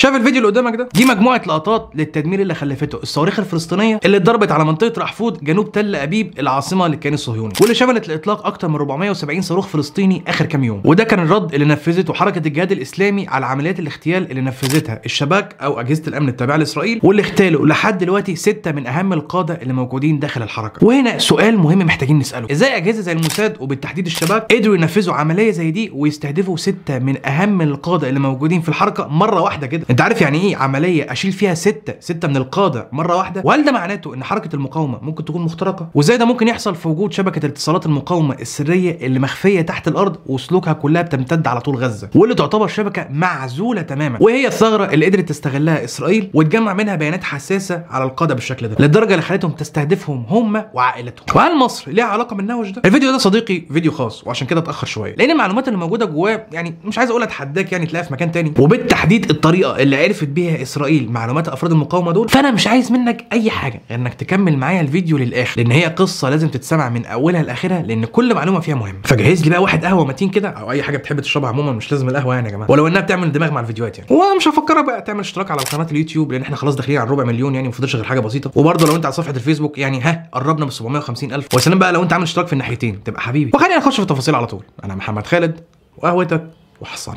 شايف الفيديو اللي قدامك ده دي مجموعه لقطات للتدمير اللي خلفته الصواريخ الفلسطينيه اللي اتضربت على منطقه رحفود جنوب تل ابيب العاصمه للكيان الصهيوني واللي شملت لاطلاق اكتر من 470 صاروخ فلسطيني اخر كام يوم وده كان الرد اللي نفذته حركه الجهاد الاسلامي على عمليات الاغتيال اللي نفذتها الشباك او اجهزه الامن التابعه لاسرائيل واللي اغتالوا لحد دلوقتي سته من اهم القاده اللي موجودين داخل الحركه وهنا سؤال مهم محتاجين نساله ازاي اجهزه زي الموساد وبالتحديد الشباك قدروا ينفذوا عمليه زي دي ويستهدفوا سته من اهم القاده اللي موجودين في الحركه مره واحده كده انت عارف يعني ايه عمليه اشيل فيها سته سته من القاده مره واحده وهل ده معناته ان حركه المقاومه ممكن تكون مخترقه وازاي ده ممكن يحصل في وجود شبكه اتصالات المقاومه السريه اللي مخفيه تحت الارض وسلوكها كلها بتمتد على طول غزه واللي تعتبر شبكه معزوله تماما وهي الثغره اللي قدرت تستغلها اسرائيل وتجمع منها بيانات حساسه على القاده بالشكل ده للدرجه اللي خلتهم تستهدفهم هم وعائلتهم وهل مصر ليها علاقه بالنوش ده الفيديو ده صديقي فيديو خاص وعشان كده اتاخر شويه لان المعلومات اللي موجوده جواه يعني مش عايز اقول اتحداك يعني تلاقيها في مكان تاني وبالتحديد الطريقه اللي عرفت بيها اسرائيل معلومات افراد المقاومه دول فانا مش عايز منك اي حاجه غير انك تكمل معايا الفيديو للاخر لان هي قصه لازم تتسمع من اولها لاخرها لان كل معلومه فيها مهمه فجهز لي بقى واحد قهوه متين كده او اي حاجه بتحب تشربها عموما مش لازم القهوه يعني يا جماعه ولو انها بتعمل دماغ مع الفيديوهات يعني ومش هفكرك بقى تعمل اشتراك على قناه اليوتيوب لان احنا خلاص داخلين على ربع مليون يعني ما فاضلش غير حاجه بسيطه وبرده لو انت على صفحه الفيسبوك يعني ها قربنا من 750 الف وسلام بقى لو انت عامل اشتراك في الناحيتين تبقى حبيبي وخلينا نخش في التفاصيل على طول انا محمد خالد وقهوتك وحصاني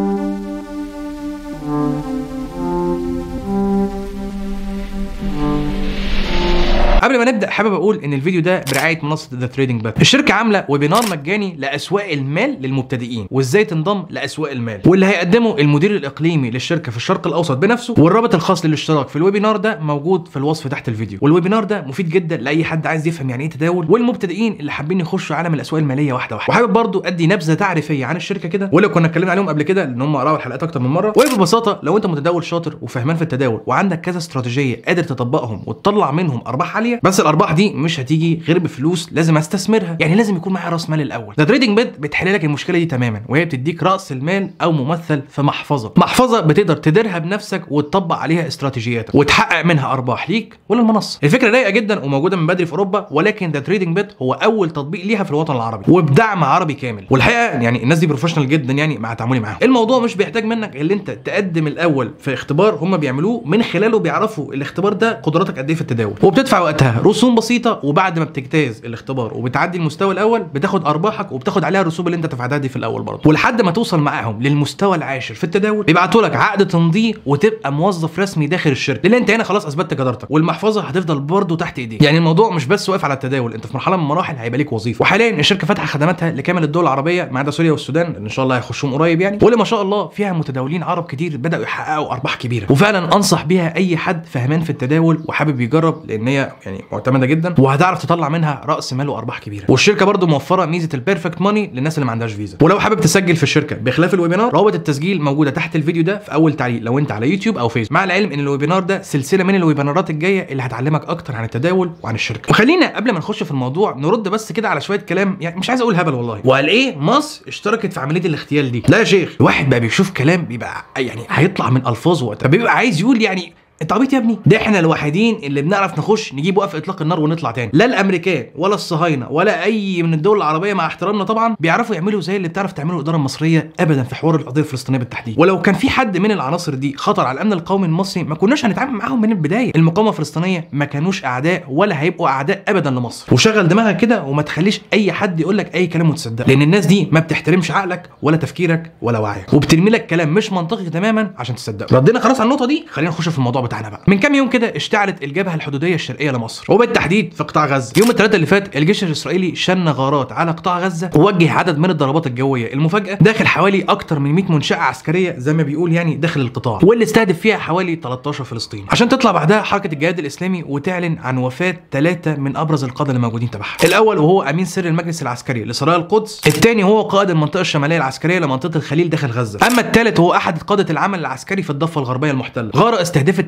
قبل ما نبدا حابب اقول ان الفيديو ده برعايه منصه ذا تريدنج بات الشركه عامله ويبينار مجاني لاسواق المال للمبتدئين وازاي تنضم لاسواق المال واللي هيقدمه المدير الاقليمي للشركه في الشرق الاوسط بنفسه والرابط الخاص للاشتراك في الويبينار ده موجود في الوصف تحت الفيديو والويبينار ده مفيد جدا لاي حد عايز يفهم يعني ايه تداول والمبتدئين اللي حابين يخشوا عالم الاسواق الماليه واحده واحده وحابب برضو ادي نبذه تعريفيه عن الشركه كده ولو كنا اتكلمنا عليهم قبل كده لان هم قراوا الحلقات اكتر من مره وببساطه لو انت متداول شاطر وفهمان في التداول وعندك كذا استراتيجيه قادر تطبقهم وتطلع منهم ارباح عاليه بس الارباح دي مش هتيجي غير بفلوس لازم استثمرها يعني لازم يكون معايا راس مال الاول ذا تريدنج بيت بتحل لك المشكله دي تماما وهي بتديك راس المال او ممثل في محفظه محفظه بتقدر تديرها بنفسك وتطبق عليها استراتيجياتك وتحقق منها ارباح ليك وللمنصه الفكره رايقه جدا وموجوده من بدري في اوروبا ولكن ذا تريدنج بيت هو اول تطبيق ليها في الوطن العربي وبدعم عربي كامل والحقيقه يعني الناس دي بروفيشنال جدا يعني مع تعاملي معاهم الموضوع مش بيحتاج منك اللي انت تقدم الاول في اختبار هم بيعملوه من خلاله بيعرفوا الاختبار ده قدراتك قد ايه في التداول وبتدفع وقتها رسوم بسيطه وبعد ما بتجتاز الاختبار وبتعدي المستوى الاول بتاخد ارباحك وبتاخد عليها الرسوم اللي انت دفعتها دي في الاول برضه ولحد ما توصل معاهم للمستوى العاشر في التداول بيبعتوا لك عقد تمضيه وتبقى موظف رسمي داخل الشركه لان انت هنا خلاص اثبتت جدارتك والمحفظه هتفضل برضه تحت ايديك يعني الموضوع مش بس واقف على التداول انت في مرحله من المراحل هيبقى ليك وظيفه وحاليا الشركه فاتحه خدماتها لكامل الدول العربيه ما عدا سوريا والسودان اللي ان شاء الله هيخشوهم قريب يعني واللي ما شاء الله فيها متداولين عرب كتير بداوا يحققوا ارباح كبيره وفعلا انصح بيها اي حد فهمان في التداول وحابب يجرب لان هي يعني معتمده جدا وهتعرف تطلع منها راس مال وارباح كبيره والشركه برضو موفره ميزه البيرفكت ماني للناس اللي ما عندهاش فيزا ولو حابب تسجل في الشركه بخلاف الويبينار روابط التسجيل موجوده تحت الفيديو ده في اول تعليق لو انت على يوتيوب او فيسبوك مع العلم ان الويبينار ده سلسله من الويبينارات الجايه اللي هتعلمك اكتر عن التداول وعن الشركه وخلينا قبل ما نخش في الموضوع نرد بس كده على شويه كلام يعني مش عايز اقول هبل والله وقال ايه مصر اشتركت في عمليه الاغتيال دي لا يا شيخ الواحد بقى بيشوف كلام بيبقى يعني هيطلع من الفاظه وقتها بيبقى عايز يقول يعني انت عبيط يا ابني ده احنا الوحيدين اللي بنعرف نخش نجيب وقف اطلاق النار ونطلع تاني لا الامريكان ولا الصهاينه ولا اي من الدول العربيه مع احترامنا طبعا بيعرفوا يعملوا زي اللي بتعرف تعمله الاداره المصريه ابدا في حوار القضيه الفلسطينيه بالتحديد ولو كان في حد من العناصر دي خطر على الامن القومي المصري ما كناش هنتعامل معاهم من البدايه المقاومه الفلسطينيه ما كانوش اعداء ولا هيبقوا اعداء ابدا لمصر وشغل دماغك كده وما تخليش اي حد يقول لك اي كلام وتصدقه لان الناس دي ما بتحترمش عقلك ولا تفكيرك ولا وعيك وبترمي لك كلام مش منطقي تماما عشان تصدقه ردينا خلاص على النقطه دي خلينا نخش في الموضوع بتاعنا بقى من كام يوم كده اشتعلت الجبهه الحدوديه الشرقيه لمصر وبالتحديد في قطاع غزه يوم الثلاثاء اللي فات الجيش الاسرائيلي شن غارات على قطاع غزه ووجه عدد من الضربات الجويه المفاجاه داخل حوالي اكتر من 100 منشاه عسكريه زي ما بيقول يعني داخل القطاع واللي استهدف فيها حوالي 13 فلسطيني عشان تطلع بعدها حركه الجهاد الاسلامي وتعلن عن وفاه ثلاثه من ابرز القاده اللي موجودين تبعها الاول وهو امين سر المجلس العسكري لسرايا القدس الثاني هو قائد المنطقه الشماليه العسكريه لمنطقه الخليل داخل غزه اما الثالث هو احد قاده العمل العسكري في الضفه الغربيه المحتله غاره استهدفت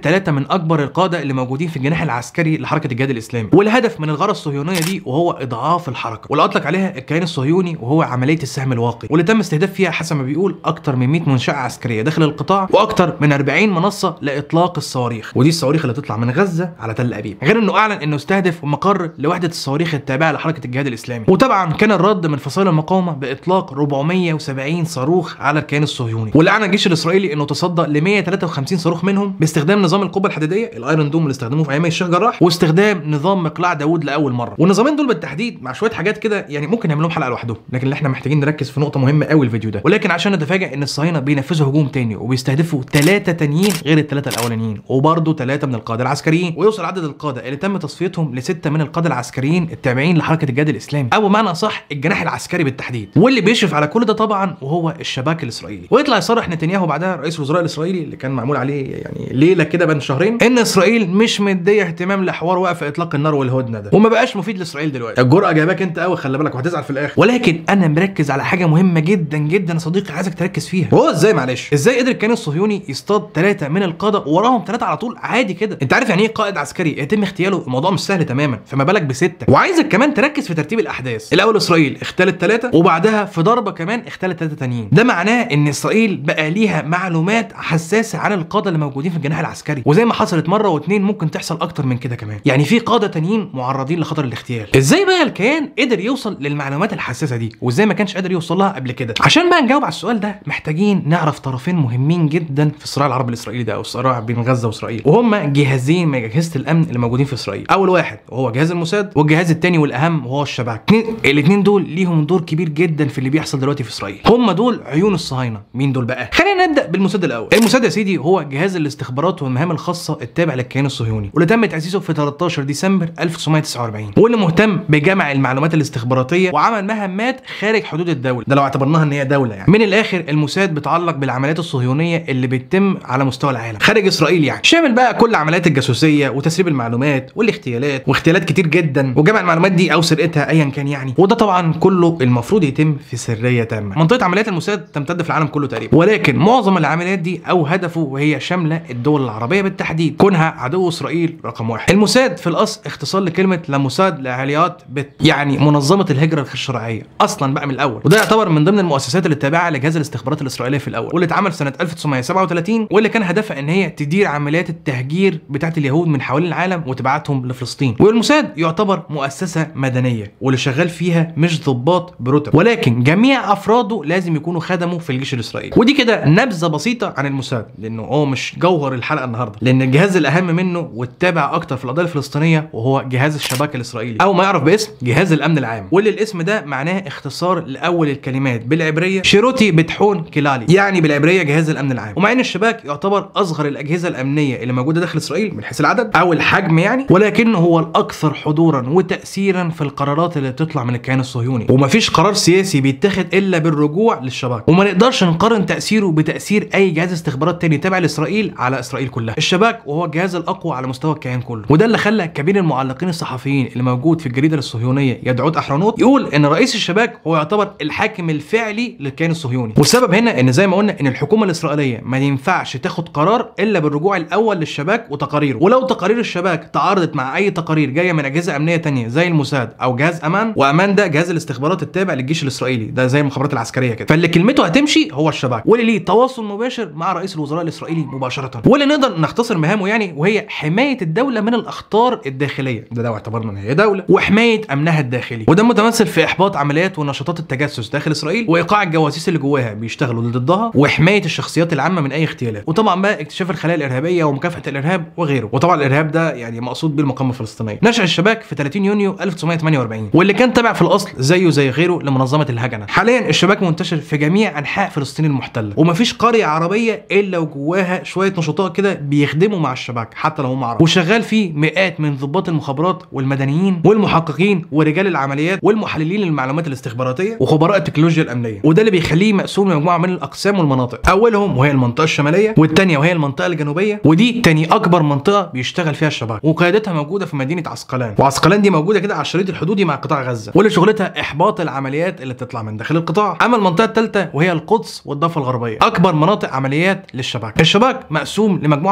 ثلاثه من اكبر القاده اللي موجودين في الجناح العسكري لحركه الجهاد الاسلامي والهدف من الغاره الصهيونيه دي وهو اضعاف الحركه واللي اطلق عليها الكيان الصهيوني وهو عمليه السهم الواقي واللي تم استهداف فيها حسب ما بيقول اكتر من 100 منشاه عسكريه داخل القطاع واكتر من 40 منصه لاطلاق الصواريخ ودي الصواريخ اللي تطلع من غزه على تل ابيب غير انه اعلن انه استهدف مقر لوحده الصواريخ التابعه لحركه الجهاد الاسلامي وطبعا كان الرد من فصائل المقاومه باطلاق 470 صاروخ على الكيان الصهيوني واللي اعلن الجيش الاسرائيلي انه تصدى ل 153 صاروخ منهم باستخدام نظام القبه الحديديه الايرون دوم اللي استخدموه في ايام الشيخ جراح واستخدام نظام مقلاع داوود لاول مره والنظامين دول بالتحديد مع شويه حاجات كده يعني ممكن نعمل لهم حلقه لوحدهم لكن اللي احنا محتاجين نركز في نقطه مهمه قوي الفيديو ده ولكن عشان نتفاجئ ان الصهاينه بينفذوا هجوم تاني وبيستهدفوا ثلاثه تانيين غير الثلاثه الاولانيين وبرضه ثلاثه من القاده العسكريين ويوصل عدد القاده اللي تم تصفيتهم لسته من القاده العسكريين التابعين لحركه الجهاد الاسلامي او بمعنى صح الجناح العسكري بالتحديد واللي بيشرف على كل ده طبعا وهو الشباك الاسرائيلي ويطلع يصرح نتنياهو بعدها رئيس الوزراء الاسرائيلي اللي كان معمول عليه يعني ليله كده بين شهرين ان اسرائيل مش مديه اهتمام لحوار وقف اطلاق النار والهدنه ده وما بقاش مفيد لاسرائيل دلوقتي الجرأه جايباك انت قوي خلي بالك وهتزعل في الاخر ولكن انا مركز على حاجه مهمه جدا جدا يا صديقي عايزك تركز فيها وهو ازاي معلش ازاي قدر الكيان الصهيوني يصطاد ثلاثه من القاده وراهم ثلاثه على طول عادي كده انت عارف يعني ايه قائد عسكري يتم اغتياله الموضوع مش سهل تماما فما بالك بسته وعايزك كمان تركز في ترتيب الاحداث الاول اسرائيل اختلت ثلاثه وبعدها في ضربه كمان اختلت ثلاثه تانيين ده معناه ان اسرائيل بقى ليها معلومات حساسه عن القاده اللي موجودين في الجناح العسكري وزي ما حصلت مره واثنين ممكن تحصل اكتر من كده كمان يعني في قاده تانيين معرضين لخطر الاغتيال ازاي بقى الكيان قدر يوصل للمعلومات الحساسه دي وازاي ما كانش قادر يوصل لها قبل كده عشان بقى نجاوب على السؤال ده محتاجين نعرف طرفين مهمين جدا في الصراع العربي الاسرائيلي ده او الصراع بين غزه واسرائيل وهما جهازين من اجهزه الامن اللي موجودين في اسرائيل اول واحد وهو جهاز الموساد والجهاز الثاني والاهم وهو الشباك الاثنين دول ليهم دور كبير جدا في اللي بيحصل دلوقتي في اسرائيل هم دول عيون الصهاينه مين دول بقى خلينا نبدا بالموساد الاول الموساد يا سيدي هو جهاز الاستخبارات والمهام الخاصه التابع للكيان الصهيوني واللي تم تاسيسه في 13 ديسمبر 1949 واللي مهتم بجمع المعلومات الاستخباراتيه وعمل مهمات خارج حدود الدوله ده لو اعتبرناها ان هي دوله يعني من الاخر الموساد بيتعلق بالعمليات الصهيونيه اللي بتتم على مستوى العالم خارج اسرائيل يعني شامل بقى كل عمليات الجاسوسيه وتسريب المعلومات والاغتيالات واغتيالات كتير جدا وجمع المعلومات دي او سرقتها ايا كان يعني وده طبعا كله المفروض يتم في سريه تامه منطقه عمليات الموساد تمتد في العالم كله تقريبا ولكن معظم العمليات دي او هدفه وهي شامله الدول العربيه بالتحديد كونها عدو اسرائيل رقم واحد الموساد في الاصل اختصار لكلمه لموساد لعاليات بت يعني منظمه الهجره الغير الشرعيه اصلا بقى من الاول وده يعتبر من ضمن المؤسسات اللي التابعه لجهاز الاستخبارات الاسرائيليه في الاول واللي اتعمل سنه 1937 واللي كان هدفها ان هي تدير عمليات التهجير بتاعت اليهود من حوالين العالم وتبعتهم لفلسطين والموساد يعتبر مؤسسه مدنيه واللي شغال فيها مش ضباط برتب ولكن جميع افراده لازم يكونوا خدموا في الجيش الاسرائيلي ودي كده نبذه بسيطه عن الموساد لانه هو مش جوهر الحلقه النهارده لان الجهاز الاهم منه والتابع اكتر في القضيه الفلسطينيه وهو جهاز الشباك الاسرائيلي او ما يعرف باسم جهاز الامن العام واللي الاسم ده معناه اختصار لاول الكلمات بالعبريه شيروتي بتحون كلالي يعني بالعبريه جهاز الامن العام ومع ان الشباك يعتبر اصغر الاجهزه الامنيه اللي موجوده داخل اسرائيل من حيث العدد او الحجم يعني ولكنه هو الاكثر حضورا وتاثيرا في القرارات اللي بتطلع من الكيان الصهيوني ومفيش قرار سياسي بيتخذ الا بالرجوع للشباك وما نقدرش نقارن تاثيره بتاثير اي جهاز استخبارات تاني تابع لاسرائيل على اسرائيل كلها الشباك وهو الجهاز الاقوى على مستوى الكيان كله وده اللي خلى كبير المعلقين الصحفيين اللي موجود في الجريده الصهيونيه يدعوت احرنوت يقول ان رئيس الشباك هو يعتبر الحاكم الفعلي للكيان الصهيوني والسبب هنا ان زي ما قلنا ان الحكومه الاسرائيليه ما ينفعش تاخد قرار الا بالرجوع الاول للشباك وتقاريره ولو تقارير الشباك تعارضت مع اي تقارير جايه من اجهزه امنيه تانية زي الموساد او جهاز امان وامان ده جهاز الاستخبارات التابع للجيش الاسرائيلي ده زي المخابرات العسكريه كده فاللي كلمته هتمشي هو الشباك واللي ليه تواصل مباشر مع رئيس الوزراء الاسرائيلي مباشره واللي نقدر نختصر مهامه يعني وهي حمايه الدوله من الاخطار الداخليه ده لو اعتبرنا ان هي دوله وحمايه امنها الداخلي وده متمثل في احباط عمليات ونشاطات التجسس داخل اسرائيل وايقاع الجواسيس اللي جواها بيشتغلوا ضدها وحمايه الشخصيات العامه من اي اغتيالات وطبعا بقى اكتشاف الخلايا الارهابيه ومكافحه الارهاب وغيره وطبعا الارهاب ده يعني مقصود بيه المقاومه الفلسطينيه نشأ الشباك في 30 يونيو 1948 واللي كان تابع في الاصل زيه زي غيره لمنظمه الهجنه حاليا الشباك منتشر في جميع انحاء فلسطين المحتله ومفيش قريه عربيه الا وجواها شويه نشطاء كده بيخدموا مع الشباك حتى لو هم عرب وشغال فيه مئات من ضباط المخابرات والمدنيين والمحققين ورجال العمليات والمحللين للمعلومات الاستخباراتيه وخبراء التكنولوجيا الامنيه وده اللي بيخليه مقسوم لمجموعه من الاقسام والمناطق اولهم وهي المنطقه الشماليه والثانيه وهي المنطقه الجنوبيه ودي تاني اكبر منطقه بيشتغل فيها الشباك وقيادتها موجوده في مدينه عسقلان وعسقلان دي موجوده كده على الشريط الحدودي مع قطاع غزه واللي شغلتها احباط العمليات اللي بتطلع من داخل القطاع اما المنطقه الثالثه وهي القدس والضفه الغربيه اكبر مناطق عمليات للشباك الشباك مقسوم لمجموعه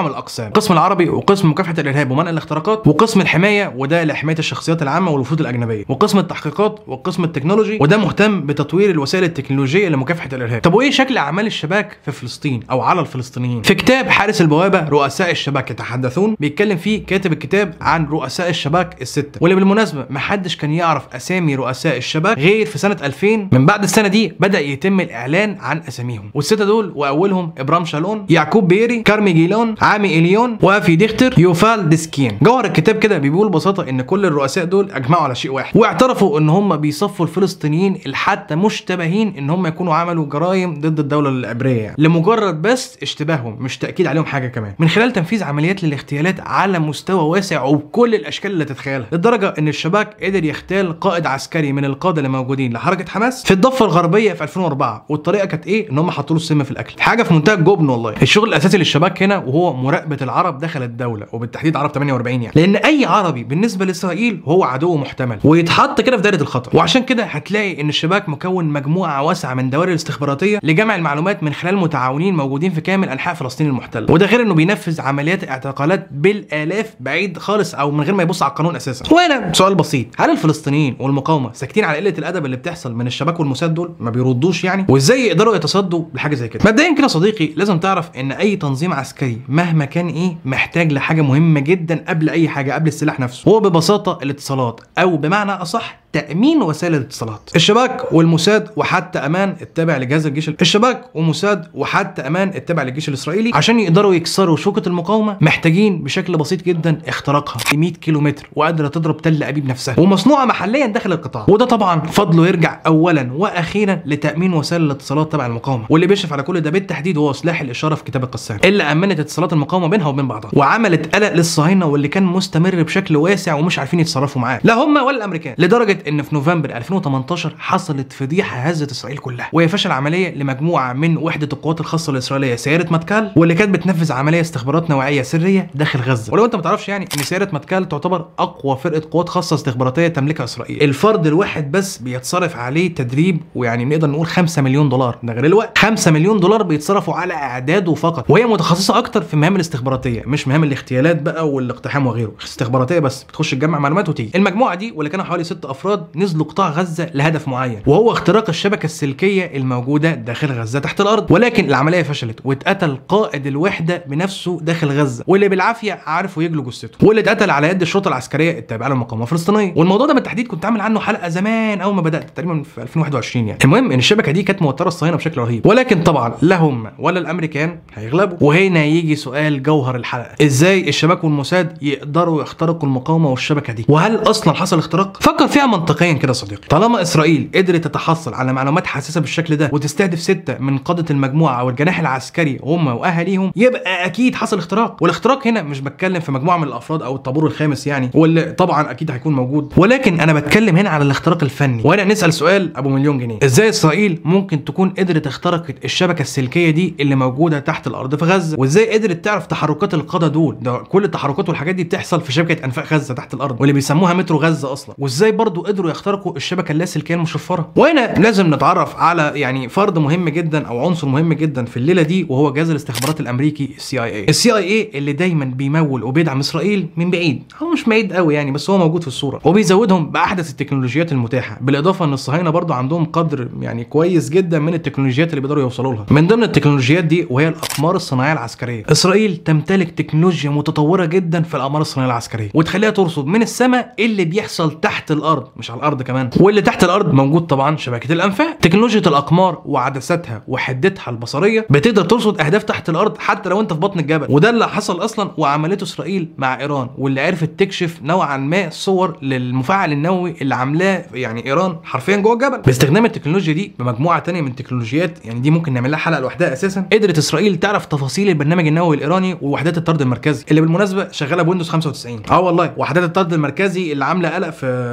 من الاقسام القسم العربي وقسم مكافحه الارهاب ومنع الاختراقات وقسم الحمايه وده لحمايه الشخصيات العامه والوفود الاجنبيه وقسم التحقيقات وقسم التكنولوجي وده مهتم بتطوير الوسائل التكنولوجيه لمكافحه الارهاب طب وايه شكل اعمال الشباك في فلسطين او على الفلسطينيين في كتاب حارس البوابه رؤساء الشباك يتحدثون بيتكلم فيه كاتب الكتاب عن رؤساء الشباك السته واللي بالمناسبه محدش كان يعرف اسامي رؤساء الشباك غير في سنه 2000 من بعد السنه دي بدا يتم الاعلان عن اساميهم والسته دول واولهم ابرام شالون يعقوب بيري كارمي جيلون عامي اليون وافي ديختر يوفال ديسكين جوهر الكتاب كده بيقول ببساطه ان كل الرؤساء دول اجمعوا على شيء واحد واعترفوا ان هم بيصفوا الفلسطينيين الحتى مشتبهين ان هم يكونوا عملوا جرائم ضد الدوله العبريه يعني لمجرد بس اشتباههم مش تاكيد عليهم حاجه كمان من خلال تنفيذ عمليات للاغتيالات على مستوى واسع وبكل الاشكال اللي تتخيلها لدرجه ان الشباك قدر يغتال قائد عسكري من القاده اللي موجودين لحركه حماس في الضفه الغربيه في 2004 والطريقه كانت ايه ان هم حطوا له السم في الاكل حاجه في منتهى الجبن والله الشغل الاساسي للشباك هنا وهو مراقبه العرب داخل الدوله وبالتحديد عرب 48 يعني لان اي عربي بالنسبه لاسرائيل هو عدو محتمل ويتحط كده في دايره الخطر وعشان كده هتلاقي ان الشباك مكون مجموعه واسعه من دوائر الاستخباراتيه لجمع المعلومات من خلال متعاونين موجودين في كامل انحاء فلسطين المحتله وده غير انه بينفذ عمليات اعتقالات بالالاف بعيد خالص او من غير ما يبص على القانون اساسا وهنا سؤال بسيط هل الفلسطينيين والمقاومه ساكتين على قله الادب اللي بتحصل من الشباك والموساد دول ما بيردوش يعني وازاي يقدروا يتصدوا لحاجه زي كده مبدئيا كده صديقي لازم تعرف ان اي تنظيم عسكري مهما كان ايه محتاج لحاجه مهمه جدا قبل اي حاجه قبل السلاح نفسه هو ببساطه الاتصالات او بمعنى اصح تامين وسائل الاتصالات الشباك والموساد وحتى امان التابع لجهاز الجيش الشباك وموساد وحتى امان التابع للجيش الاسرائيلي عشان يقدروا يكسروا شوكه المقاومه محتاجين بشكل بسيط جدا اختراقها 100 كيلو متر وقادره تضرب تل ابيب نفسها ومصنوعه محليا داخل القطاع وده طبعا فضله يرجع اولا واخيرا لتامين وسائل الاتصالات تبع المقاومه واللي بيشرف على كل ده بالتحديد هو سلاح الاشاره في كتاب القسام اللي امنت اتصالات المقاومه بينها وبين بعضها وعملت قلق للصهاينه واللي كان مستمر بشكل واسع ومش عارفين يتصرفوا معاه لا هم ولا الامريكان لدرجه ان في نوفمبر 2018 حصلت فضيحه هزت اسرائيل كلها وهي فشل عمليه لمجموعه من وحده القوات الخاصه الاسرائيليه سياره متكال واللي كانت بتنفذ عمليه استخبارات نوعيه سريه داخل غزه ولو انت ما تعرفش يعني ان سياره متكال تعتبر اقوى فرقه قوات خاصه استخباراتيه تملكها اسرائيل الفرد الواحد بس بيتصرف عليه تدريب ويعني نقدر نقول 5 مليون دولار ده غير الوقت 5 مليون دولار بيتصرفوا على اعداده فقط وهي متخصصه اكتر في المهام الاستخباراتيه مش مهام الاغتيالات بقى والاقتحام وغيره استخباراتيه بس بتخش تجمع معلومات وتيجي المجموعه دي واللي كانوا حوالي ست افراد نزلوا قطاع غزه لهدف معين وهو اختراق الشبكه السلكيه الموجوده داخل غزه تحت الارض ولكن العمليه فشلت واتقتل قائد الوحده بنفسه داخل غزه واللي بالعافيه عرفوا يجلوا جثته واللي اتقتل على يد الشرطه العسكريه التابعه للمقاومه الفلسطينيه والموضوع ده بالتحديد كنت عامل عنه حلقه زمان اول ما بدات تقريبا في 2021 يعني المهم ان الشبكه دي كانت موتره الصهاينه بشكل رهيب ولكن طبعا لا هم ولا الامريكان هيغلبوا وهنا يجي سؤال جوهر الحلقه ازاي الشباك والموساد يقدروا يخترقوا المقاومه والشبكه دي وهل اصلا حصل اختراق فكر فيها منطقيا كده يا صديقي طالما اسرائيل قدرت تتحصل على معلومات حساسه بالشكل ده وتستهدف سته من قاده المجموعه او الجناح العسكري هم واهاليهم يبقى اكيد حصل اختراق والاختراق هنا مش بتكلم في مجموعه من الافراد او الطابور الخامس يعني واللي طبعا اكيد هيكون موجود ولكن انا بتكلم هنا على الاختراق الفني وهنا نسال سؤال ابو مليون جنيه ازاي اسرائيل ممكن تكون قدرت اخترقت الشبكه السلكيه دي اللي موجوده تحت الارض في غزه وازاي قدرت تعرف تحركات القاده دول ده كل التحركات والحاجات دي بتحصل في شبكه انفاق غزه تحت الارض واللي بيسموها مترو غزه اصلا وازاي برضو قدروا يخترقوا الشبكه اللاسلكيه المشفره وهنا لازم نتعرف على يعني فرد مهم جدا او عنصر مهم جدا في الليله دي وهو جهاز الاستخبارات الامريكي السي اي اي السي اي اي اللي دايما بيمول وبيدعم اسرائيل من بعيد هو مش بعيد قوي يعني بس هو موجود في الصوره وبيزودهم باحدث التكنولوجيات المتاحه بالاضافه ان الصهاينه برضو عندهم قدر يعني كويس جدا من التكنولوجيات اللي بيقدروا يوصلوا لها من ضمن التكنولوجيات دي وهي الاقمار الصناعيه العسكريه اسرائيل تمتلك تكنولوجيا متطوره جدا في الاقمار الصناعيه العسكريه وتخليها ترصد من السماء اللي بيحصل تحت الارض مش على الارض كمان واللي تحت الارض موجود طبعا شبكه الانفاق تكنولوجيا الاقمار وعدساتها وحدتها البصريه بتقدر ترصد اهداف تحت الارض حتى لو انت في بطن الجبل وده اللي حصل اصلا وعملته اسرائيل مع ايران واللي عرفت تكشف نوعا ما صور للمفاعل النووي اللي عاملاه يعني ايران حرفيا جوه الجبل باستخدام التكنولوجيا دي بمجموعه تانية من التكنولوجيات يعني دي ممكن نعمل لها حلقه لوحدها اساسا قدرت اسرائيل تعرف تفاصيل البرنامج النووي الايراني ووحدات الطرد المركزي اللي بالمناسبه شغاله بويندوز 95 اه والله وحدات الطرد المركزي اللي عامله قلق في العالم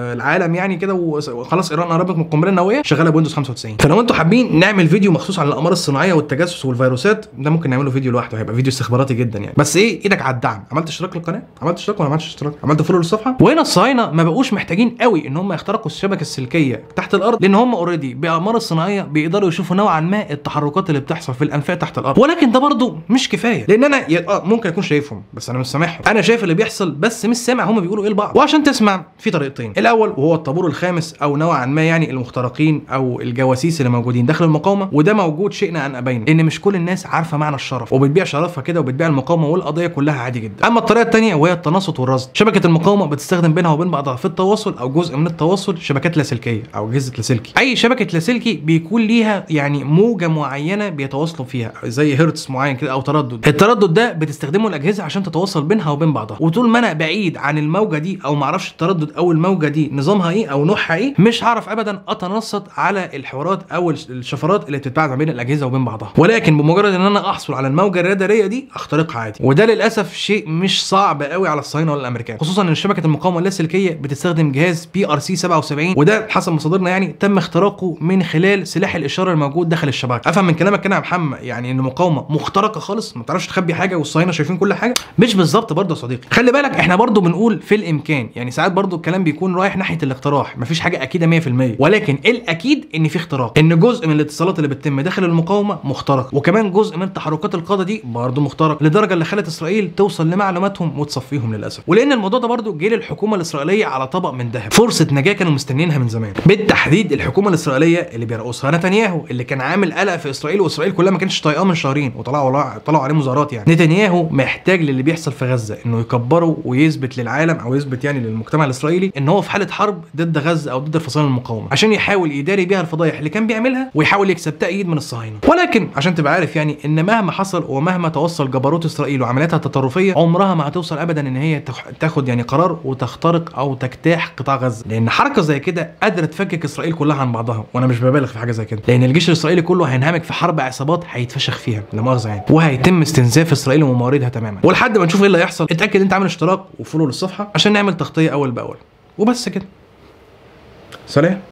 العالم يعني كده وس- وخلاص ايران قربت من القنبله النوويه شغاله بويندوز 95 فلو انتوا حابين نعمل فيديو مخصوص عن الاقمار الصناعيه والتجسس والفيروسات ده ممكن نعمله فيديو لوحده هيبقى فيديو استخباراتي جدا يعني بس ايه ايدك على الدعم عملت اشتراك للقناه عملت اشتراك ولا ما عملتش اشتراك عملت فولو للصفحه وهنا الصهاينه ما بقوش محتاجين قوي ان هم يخترقوا الشبكه السلكيه تحت الارض لان هم اوريدي باقمار الصناعيه بيقدروا يشوفوا نوعا ما التحركات اللي بتحصل في الانفاق تحت الارض ولكن ده برضه مش كفايه لان انا ي... اه ممكن اكون شايفهم بس انا مش سامعهم انا شايف اللي بيحصل بس مش سامع هم بيقولوا ايه لبعض وعشان تسمع في طريقتين الاول وهو الطابور الخامس او نوعا ما يعني المخترقين او الجواسيس اللي موجودين داخل المقاومه وده موجود شئنا ان ابينا لان مش كل الناس عارفه معنى الشرف وبتبيع شرفها كده وبتبيع المقاومه والقضيه كلها عادي جدا اما الطريقه الثانيه وهي التنصت والرصد شبكه المقاومه بتستخدم بينها وبين بعضها في التواصل او جزء من التواصل شبكات لاسلكيه او اجهزه لاسلكي اي شبكه لاسلكي بيكون ليها يعني موجه معينه بيتواصلوا فيها زي هرتز معين كده او تردد التردد ده بتستخدمه الاجهزه عشان تتواصل بينها وبين بعضها وطول ما انا بعيد عن الموجه دي او ما اعرفش التردد او الموجه دي نظامها ايه او نوعها ايه مش هعرف ابدا اتنصت على الحوارات او الش- الشفرات اللي بتتبعت ما بين الاجهزه وبين بعضها ولكن بمجرد ان انا احصل على الموجه الراداريه دي اخترقها عادي وده للاسف شيء مش صعب قوي على الصهاينه ولا الامريكان خصوصا ان شبكه المقاومه اللاسلكيه بتستخدم جهاز بي ار سي 77 وده حسب مصادرنا يعني تم اختراقه من خلال سلاح الاشاره الموجود داخل الشبكه افهم من كلامك كده يا محمد يعني ان المقاومه مخترقه خالص ما تعرفش تخبي حاجه والصهاينه شايفين كل حاجه مش بالظبط برضه يا صديقي خلي بالك احنا برضه بنقول في الامكان يعني ساعات برضه الكلام بيكون رايح ناحيه الاقتراح مفيش حاجه اكيده 100% ولكن الاكيد ان في اختراق ان جزء من الاتصالات اللي بتتم داخل المقاومه مخترق وكمان جزء من تحركات القاده دي برضه مخترق لدرجه اللي خلت اسرائيل توصل لمعلوماتهم وتصفيهم للاسف ولان الموضوع ده برضه جه للحكومه الاسرائيليه على طبق من ذهب فرصه نجاه كانوا مستنيينها من زمان بالتحديد الحكومه الاسرائيليه اللي بيرقصها نتنياهو اللي كان عامل قلق في اسرائيل واسرائيل كلها ما كانتش طايقاه من شهرين وطلعوا طلعوا عليه مظاهرات يعني نتنياهو محتاج للي بيحصل في غزه انه يكبره ويثبت للعالم او يثبت يعني للمجتمع الاسرائيلي ان هو في حاله حرب ضد غزه او ضد الفصائل المقاومه عشان يحاول يداري بيها الفضايح اللي كان بيعملها ويحاول يكسب تأييد من الصهاينه ولكن عشان تبقى عارف يعني ان مهما حصل ومهما توصل جبروت اسرائيل وعملياتها التطرفيه عمرها ما هتوصل ابدا ان هي تخ- تاخد يعني قرار وتخترق او تجتاح قطاع غزه لان حركه زي كده قادره تفكك اسرائيل كلها عن بعضها وانا مش ببالغ في حاجه زي كده لان الجيش الاسرائيلي كله هينهمك في حرب عصابات هيتفشخ فيها لا مؤاخذه يعني وهيتم استنزاف اسرائيل ومواردها تماما ولحد ما نشوف ايه اللي هيحصل اتاكد انت عامل اشتراك وفولو للصفحه عشان نعمل تغطيه اول باول وبس كده سلام